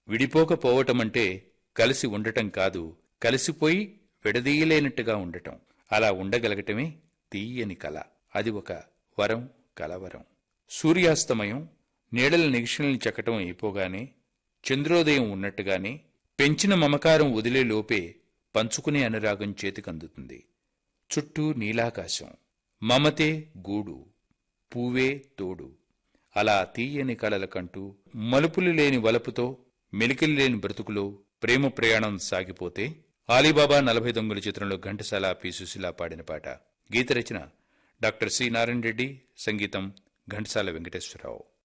విడిపోకపోవటమంటే కలిసి ఉండటం కాదు కలిసిపోయి విడదీయలేనట్టుగా ఉండటం అలా ఉండగలగటమే తీయని కల అది ఒక వరం కలవరం సూర్యాస్తమయం నీడల నిరీక్షణల్ని చెక్కటం అయిపోగానే చంద్రోదయం ఉన్నట్టుగానే పెంచిన మమకారం వదిలే లోపే పంచుకునే అనురాగం చేతికందుతుంది చుట్టూ నీలాకాశం మమతే గూడు పూవే తోడు అలా తీయని కలలకంటూ మలుపులు లేని వలపుతో మెలికలు లేని బ్రతుకులో ప్రేమ ప్రయాణం సాగిపోతే ఆలీబాబా నలభై దొంగల చిత్రంలో ఘంటసాల పి సుశీల పాడిన పాట గీత రచన డాక్టర్ సి నారాయణ రెడ్డి సంగీతం ఘంటసాల వెంకటేశ్వరరావు